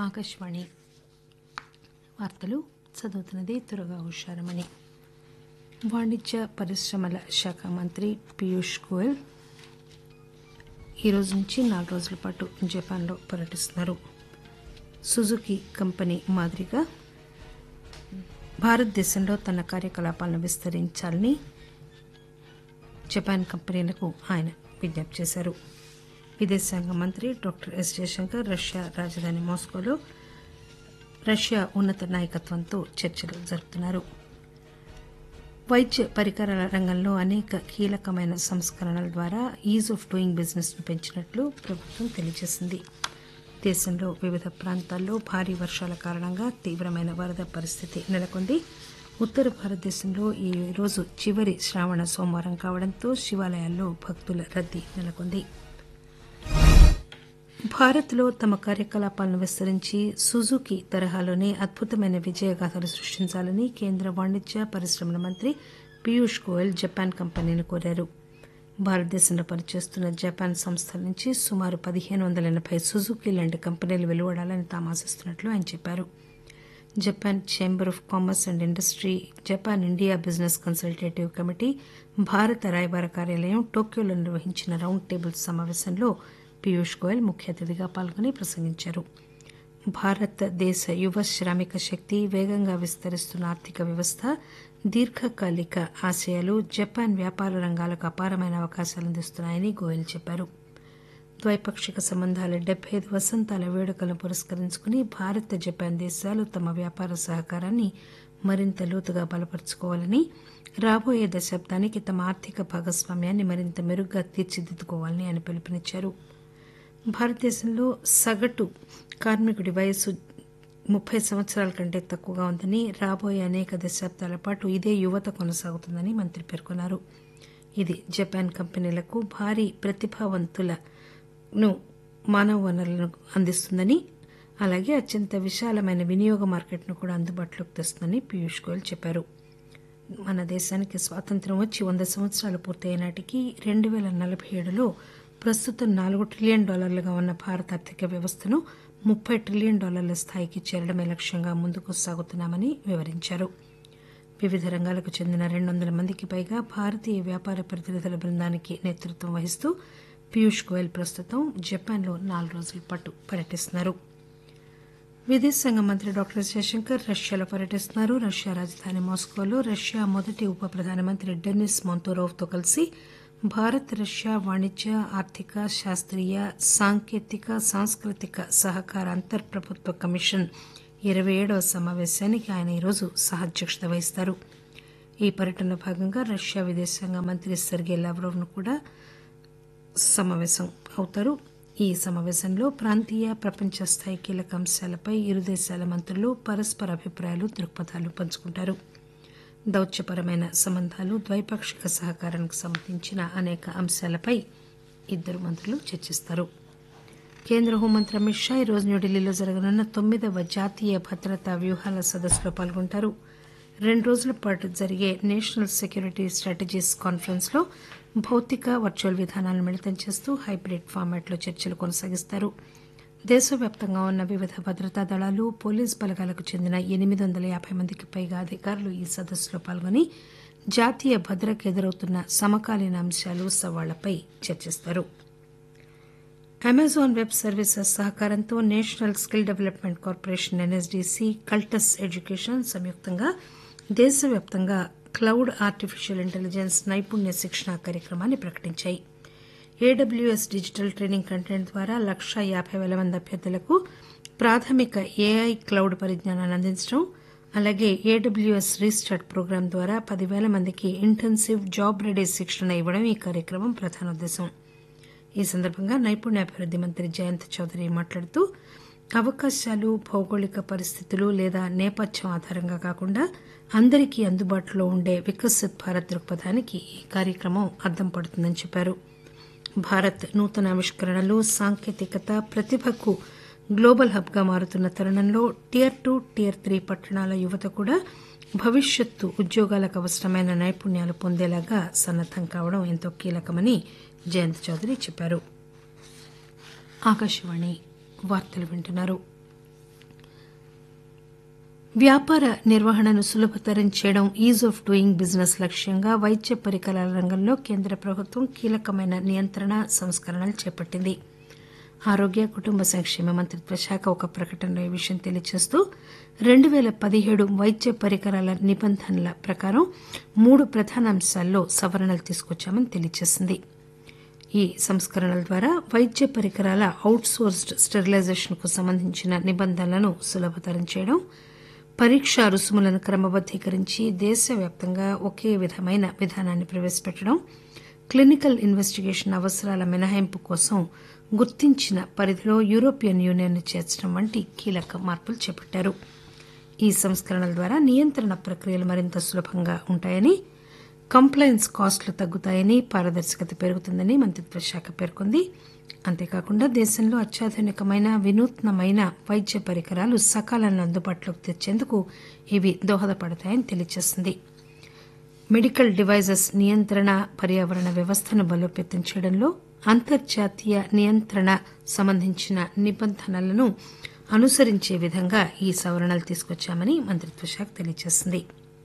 ఆకాశవాణి వార్తలు చదువుతున్నది తురగా హుషారమణి వాణిజ్య పరిశ్రమల శాఖ మంత్రి పీయూష్ గోయల్ ఈ రోజు నుంచి నాలుగు రోజుల పాటు జపాన్లో పర్యటిస్తున్నారు సుజుకి కంపెనీ మాదిరిగా భారతదేశంలో తన కార్యకలాపాలను విస్తరించాలని జపాన్ కంపెనీలకు ఆయన విజ్ఞప్తి చేశారు విదేశాంగ మంత్రి డాక్టర్ ఎస్ జయశంకర్ రష్యా రాజధాని మాస్కోలో రష్యా ఉన్నత నాయకత్వంతో చర్చలు జరుపుతున్నారు వైద్య పరికరాల రంగంలో అనేక కీలకమైన సంస్కరణల ద్వారా ఈజ్ ఆఫ్ డూయింగ్ బిజినెస్ ను పెంచినట్లు ప్రభుత్వం తెలియజేసింది దేశంలో వివిధ ప్రాంతాల్లో భారీ వర్షాల కారణంగా తీవ్రమైన వరద పరిస్థితి నెలకొంది ఉత్తర భారతదేశంలో ఈ రోజు చివరి శ్రావణ సోమవారం కావడంతో శివాలయాల్లో భక్తుల రద్దీ నెలకొంది భారత్లో తమ కార్యకలాపాలను విస్తరించి సుజుకి తరహాలోనే అద్భుతమైన విజయగాథలు సృష్టించాలని కేంద్ర వాణిజ్య పరిశ్రమల మంత్రి పీయూష్ గోయల్ జపాన్ కంపెనీని కోరారు భారతదేశంలో పనిచేస్తున్న జపాన్ సంస్థల నుంచి సుమారు పదిహేను వందల ఎనభై సుజుకి లాంటి కంపెనీలు వెలువడాలని తాము ఆశిస్తున్నట్లు ఆయన చెప్పారు Japan Chamber of Commerce and Industry Japan India Business Consultative Committee భారత రాయబార కార్యాలయం టోక్యోలో నిర్వహించిన రౌండ్ టేబుల్ సమావేశంలో పీయూష్ గోయల్ ముఖ్య అతిథిగా పాల్గొని ప్రసంగించారు భారతదేశ యువ శ్రామిక శక్తి వేగంగా విస్తరిస్తున్న ఆర్థిక వ్యవస్థ దీర్ఘకాలిక ఆశయాలు జపాన్ వ్యాపార రంగాలకు అపారమైన అవకాశాలు అందిస్తున్నాయని గోయల్ చెప్పారు ద్వైపాక్షిక సంబంధాల డెబ్బై ఐదు వసంతాల వేడుకలను పురస్కరించుకుని భారత్ జపాన్ దేశాలు తమ వ్యాపార సహకారాన్ని మరింత లోతుగా బలపరుచుకోవాలని రాబోయే దశాబ్దానికి తమ ఆర్థిక భాగస్వామ్యాన్ని మరింత మెరుగ్గా తీర్చిదిద్దుకోవాలని ఆయన పిలుపునిచ్చారు భారతదేశంలో సగటు కార్మికుడి వయస్సు ముప్పై సంవత్సరాల కంటే తక్కువగా ఉందని రాబోయే అనేక దశాబ్దాల పాటు ఇదే యువత కొనసాగుతుందని మంత్రి పేర్కొన్నారు ఇది జపాన్ కంపెనీలకు భారీ ప్రతిభావంతులను మానవ వనరులను అందిస్తుందని అలాగే అత్యంత విశాలమైన వినియోగ మార్కెట్ను కూడా అందుబాటులోకి తెస్తుందని పీయూష్ గోయల్ చెప్పారు మన దేశానికి స్వాతంత్ర్యం వచ్చి వంద సంవత్సరాలు పూర్తయ్యే నాటికి రెండు పేల నలభై ఏడులో ప్రస్తుతం నాలుగు ట్రిలియన్ డాలర్లుగా ఉన్న భారత ఆర్థిక వ్యవస్థను ముప్పై ట్రిలియన్ డాలర్ల స్థాయికి చేరడమే లక్ష్యంగా ముందుకు సాగుతున్నామని వివరించారు వివిధ రంగాలకు చెందిన రెండు వందల మందికి పైగా భారతీయ వ్యాపార ప్రతినిధుల బృందానికి నేతృత్వం వహిస్తూ పీయూష్ గోయల్ ప్రస్తుతం జపాన్లో నాలుగు రోజుల పాటు పర్యటిస్తున్నారు విదేశాంగ మంత్రి డాక్టర్ జయశంకర్ రష్యాలో పర్యటిస్తున్నారు రష్యా రాజధాని మాస్కోలో రష్యా మొదటి ఉప ప్రధానమంత్రి డెనిస్ మొంతోరోవ్తో కలిసి భారత్ రష్యా వాణిజ్య ఆర్థిక శాస్త్రీయ సాంకేతిక సాంస్కృతిక సహకార అంతర్ ప్రభుత్వ కమిషన్ ఇరవై ఏడవ సమావేశానికి ఆయన ఈరోజు సహాధ్యక్షత వహిస్తారు ఈ పర్యటనలో భాగంగా రష్యా విదేశాంగ మంత్రి సెర్గే లావ్రోవ్ను కూడా సమావేశం అవుతారు ఈ సమావేశంలో ప్రాంతీయ ప్రపంచ స్థాయి కీలక అంశాలపై ఇరు దేశాల మంత్రులు పరస్పర అభిప్రాయాలు దృక్పథాలు పంచుకుంటారు దౌత్యపరమైన సంబంధాలు ద్వైపాక్షిక సహకారానికి సంబంధించిన అనేక అంశాలపై ఇద్దరు మంత్రులు చర్చిస్తారు కేంద్ర హోంమంత్రి అమిత్ షా ఈరోజు న్యూఢిల్లీలో జరగనున్న తొమ్మిదవ జాతీయ భద్రతా వ్యూహాల సదస్సులో పాల్గొంటారు రెండు రోజుల పాటు జరిగే నేషనల్ సెక్యూరిటీ స్ట్రాటజీస్ కాన్ఫరెన్స్ లో భౌతిక వర్చువల్ విధానాలను మిళితం చేస్తూ హైబ్రిడ్ ఫార్మాట్లో చర్చలు కొనసాగిస్తారు దేశవ్యాప్తంగా ఉన్న వివిధ భద్రతా దళాలు పోలీస్ బలగాలకు చెందిన ఎనిమిది వందల యాభై మందికి పైగా అధికారులు ఈ సదస్సులో పాల్గొని జాతీయ భద్రతకు ఎదురవుతున్న సమకాలీన అంశాలు సవాళ్లపై చర్చిస్తారు అమెజాన్ వెబ్ సర్వీసెస్ సహకారంతో National Skill Development Corporation NSDC Cultus Education సంయుక్తంగా దేశవ్యాప్తంగా క్లౌడ్ ఆర్టిఫిషియల్ ఇంటెలిజెన్స్ నైపుణ్య శిక్షణ కార్యక్రమాన్ని ప్రకటించాయి ఏడబ్ల్యూఎస్ డిజిటల్ ట్రైనింగ్ కంటెంట్ ద్వారా లక్ష యాభై పేల మంది అభ్యర్థులకు ప్రాథమిక ఏఐ క్లౌడ్ పరిజ్ఞానాన్ని అందించడం అలాగే ఏడబ్ల్యూఎస్ రీస్టార్ట్ ప్రోగ్రాం ద్వారా పదివేల మందికి ఇంటెన్సివ్ జాబ్ రెడీ శిక్షణ ఇవ్వడం ఈ కార్యక్రమం ప్రధాన ఉద్దేశం ఈ సందర్భంగా నైపుణ్యాభివృద్ది మంత్రి జయంత్ చౌదరి మాట్లాడుతూ అవకాశాలు భౌగోళిక పరిస్థితులు లేదా నేపథ్యం ఆధారంగా కాకుండా అందరికీ అందుబాటులో ఉండే వికసిత్ భారత్ దృక్పథానికి ఈ కార్యక్రమం అద్దం పడుతుందని చెప్పారు భారత్ నూతన ఆవిష్కరణలు సాంకేతికత ప్రతిభకు గ్లోబల్ హబ్గా మారుతున్న తరుణంలో టియర్ టూ టియర్ త్రీ పట్టణాల యువత కూడా భవిష్యత్తు ఉద్యోగాలకు అవసరమైన నైపుణ్యాలు పొందేలాగా సన్నద్దం కావడం ఎంతో కీలకమని జయంత్ చౌదరి చెప్పారు ఆకాశవాణి వార్తలు వింటున్నారు వ్యాపార నిర్వహణను సులభతరం చేయడం ఈజ్ ఆఫ్ డూయింగ్ బిజినెస్ లక్ష్యంగా వైద్య పరికరాల రంగంలో కేంద్ర ప్రభుత్వం కీలకమైన నియంత్రణ సంస్కరణలు చేపట్టింది ఆరోగ్య కుటుంబ సంక్షేమ మంత్రిత్వ శాఖ ఒక ప్రకటనలో ఈ విషయం తెలియజేస్తూ రెండు పేల పదిహేడు వైద్య పరికరాల నిబంధనల ప్రకారం మూడు ప్రధాన అంశాల్లో సవరణలు తీసుకొచ్చామని తెలియజేసింది ఈ సంస్కరణల ద్వారా వైద్య పరికరాల అవుట్ సోర్స్డ్ స్టెరిలైజేషన్ కు సంబంధించిన నిబంధనలను సులభతరం చేయడం పరీక్ష రుసుములను క్రమబద్దీకరించి దేశవ్యాప్తంగా ఒకే విధమైన విధానాన్ని ప్రవేశపెట్టడం క్లినికల్ ఇన్వెస్టిగేషన్ అవసరాల మినహాయింపు కోసం గుర్తించిన పరిధిలో యూరోపియన్ యూనియన్ చేర్చడం వంటి కీలక మార్పులు చేపట్టారు ఈ సంస్కరణల ద్వారా నియంత్రణ ప్రక్రియలు మరింత సులభంగా ఉంటాయని కంప్లయన్స్ కాస్టులు తగ్గుతాయని పారదర్శకత పెరుగుతుందని మంత్రిత్వ శాఖ పేర్కొంది అంతేకాకుండా దేశంలో అత్యాధునికమైన వినూత్నమైన వైద్య పరికరాలు సకాలంలో అందుబాటులోకి తెచ్చేందుకు ఇవి దోహదపడతాయని తెలియజేసింది మెడికల్ డివైజెస్ నియంత్రణ పర్యావరణ వ్యవస్థను బలోపేతం చేయడంలో అంతర్జాతీయ నియంత్రణ సంబంధించిన నిబంధనలను అనుసరించే విధంగా ఈ సవరణలు తీసుకొచ్చామని మంత్రిత్వ శాఖ తెలియజేసింది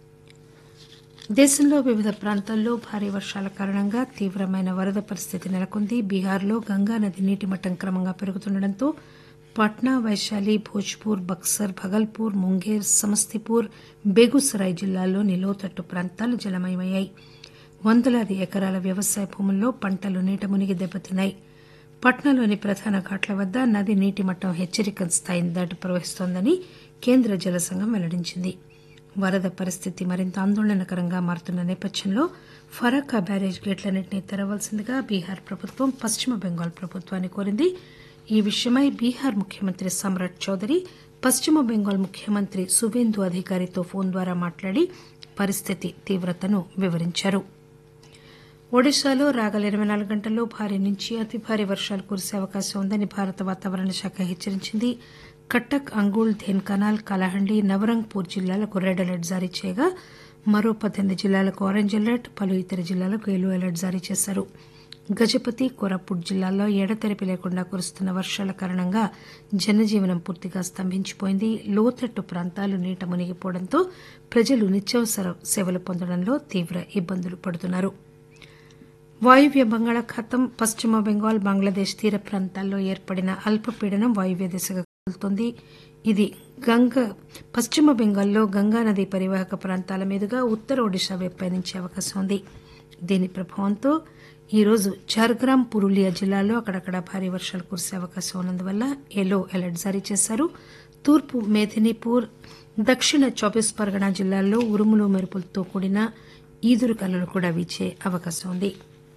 దేశంలో వివిధ ప్రాంతాల్లో భారీ వర్షాల కారణంగా తీవ్రమైన వరద పరిస్థితి నెలకొంది బీహార్లో గంగానది నీటి మట్టం క్రమంగా పెరుగుతుండటంతో పాట్నా వైశాలి భోజ్పూర్ బక్సర్ భగల్పూర్ ముంగేర్ సమస్తీపూర్ బేగుసరాయ్ జిల్లాల్లోని లోతట్టు ప్రాంతాలు జలమయమయ్యాయి వందలాది ఎకరాల వ్యవసాయ భూముల్లో పంటలు నీట మునిగి దెబ్బతిన్నాయి పట్నాలోని ప్రధాన ఘాట్ల వద్ద నది నీటి మట్టం హెచ్చరిక స్థాయిని దాటి ప్రవహిస్తోందని కేంద్ర జల సంఘం వెల్లడించింది వరద పరిస్థితి మరింత ఆందోళనకరంగా మారుతున్న నేపథ్యంలో ఫరక్కా బ్యారేజ్ గేట్లన్నింటినీ తెరవలసిందిగా బీహార్ ప్రభుత్వం పశ్చిమ బెంగాల్ ప్రభుత్వాన్ని కోరింది ఈ విషయమై బీహార్ ముఖ్యమంత్రి సమ్రాట్ చౌదరి పశ్చిమ బెంగాల్ ముఖ్యమంత్రి సువేందు అధికారితో ఫోన్ ద్వారా మాట్లాడి పరిస్థితి తీవ్రతను వివరించారు ఒడిశాలో రాగల ఇరవై నాలుగు గంటల్లో భారీ నుంచి అతి భారీ వర్షాలు కురిసే అవకాశం ఉందని భారత వాతావరణ శాఖ హెచ్చరించింది కట్టక్ అంగుల్ ధేన్కనాల్ కలహండి నవరంగ్పూర్ జిల్లాలకు రెడ్ అలర్ట్ జారీ చేయగా మరో పద్దెనిమిది జిల్లాలకు ఆరెంజ్ అలర్ట్ పలు ఇతర జిల్లాలకు ఎల్లో అలర్ట్ జారీ చేశారు గజపతి కోరాపుట్ జిల్లాల్లో ఎడతెరిపి లేకుండా కురుస్తున్న వర్షాల కారణంగా జనజీవనం పూర్తిగా స్తంభించిపోయింది లోతట్టు ప్రాంతాలు నీట మునిగిపోవడంతో ప్రజలు నిత్యావసర సేవలు పొందడంలో తీవ్ర ఇబ్బందులు పడుతున్నారు వాయువ్య బంగాళాఖాతం పశ్చిమ బెంగాల్ బంగ్లాదేశ్ తీర ప్రాంతాల్లో ఏర్పడిన అల్పపీడనం వాయువ్య దిశగా కదులుతోంది ఇది గంగ పశ్చిమ బెంగాల్లో గంగానది పరివాహక ప్రాంతాల మీదుగా ఉత్తర ఒడిశా వైపు పయనించే అవకాశం ఉంది దీని ప్రభావంతో ఈరోజు ఝార్గ్రామ్ పురులియా జిల్లాలో అక్కడక్కడ భారీ వర్షాలు కురిసే అవకాశం ఉన్నందువల్ల ఎల్లో అలర్ట్ జారీ చేశారు తూర్పు మేదినీపూర్ దక్షిణ చౌబీస్ పరగనా జిల్లాల్లో ఉరుములు మెరుపులతో కూడిన ఈదురుగాలులు కూడా వీచే అవకాశం ఉంది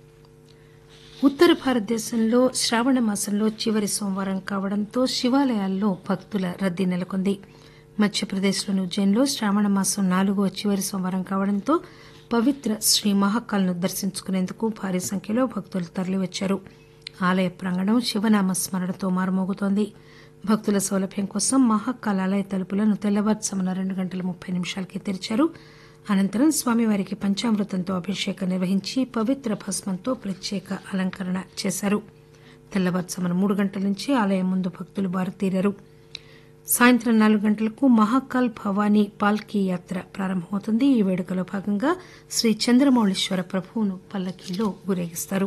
ఉత్తర భారతదేశంలో శ్రావణ మాసంలో చివరి సోమవారం కావడంతో శివాలయాల్లో భక్తుల రద్దీ నెలకొంది మధ్యప్రదేశ్లోని ఉజ్జయిన్లో శ్రావణ మాసం నాలుగో చివరి సోమవారం కావడంతో పవిత్ర శ్రీ మహాకాల్ను దర్శించుకునేందుకు భారీ సంఖ్యలో భక్తులు తరలివచ్చారు ఆలయ ప్రాంగణం శివనామ స్మరణతో మారుమోగుతోంది భక్తుల సౌలభ్యం కోసం మహాకాల్ ఆలయ తలుపులను తెల్లవారుజామున రెండు గంటల ముప్పై నిమిషాలకే తెరిచారు అనంతరం స్వామివారికి పంచామృతంతో అభిషేకం నిర్వహించి పవిత్ర భస్మంతో ప్రత్యేక అలంకరణ చేశారు తెల్లవారుజామున మూడు గంటల నుంచి ఆలయం ముందు భక్తులు బారుతీరారు సాయంత్రం నాలుగు గంటలకు మహాకాల్ భవానీ పాల్కీ యాత్ర ప్రారంభమవుతుంది ఈ వేడుకలో భాగంగా శ్రీ చంద్రమౌళీశ్వర ప్రభువును పల్లకీలో ఊరేగిస్తారు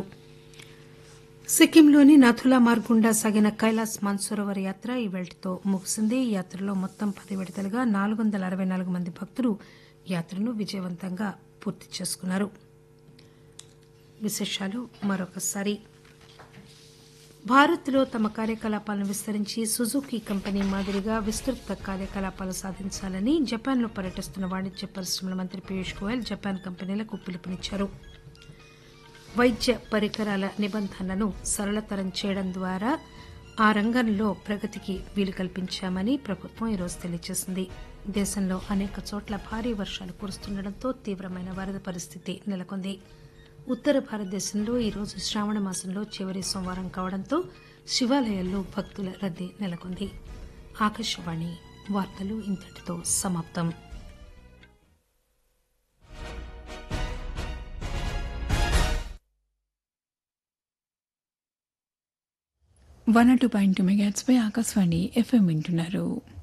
సిక్కింలోని నథులా మార్గుండా సాగిన కైలాస్ మాన్సరోవర్ యాత్ర ఈ వేళతో ముగిసింది ఈ యాత్రలో మొత్తం పది విడతలుగా నాలుగు వందల అరవై నాలుగు మంది భక్తులు యాత్రను విజయవంతంగా పూర్తి చేసుకున్నారు విశేషాలు మరొకసారి భారత్లో తమ కార్యకలాపాలను విస్తరించి సుజుకి కంపెనీ మాదిరిగా విస్తృత కార్యకలాపాలు సాధించాలని జపాన్లో పర్యటిస్తున్న వాణిజ్య పరిశ్రమల మంత్రి పీయూష్ గోయల్ జపాన్ కంపెనీలకు పిలుపునిచ్చారు వైద్య పరికరాల నిబంధనలను సరళతరం చేయడం ద్వారా ఆ రంగంలో ప్రగతికి వీలు కల్పించామని ప్రభుత్వం ఈరోజు తెలియజేసింది దేశంలో అనేక చోట్ల భారీ వర్షాలు కురుస్తుండటంతో తీవ్రమైన వరద పరిస్థితి నెలకొంది ఉత్తర భారతదేశంలో ఈరోజు శ్రావణ మాసంలో చివరి సోమవారం కావడంతో శివాలయాల్లో భక్తుల రద్దీ నెలకొంది ఆకాశవాణి వార్తలు ఇంతటితో సమాప్తం one two point two megahertz పై ఆకాశవాణి ఎఫ్ఎం వింటున్నారు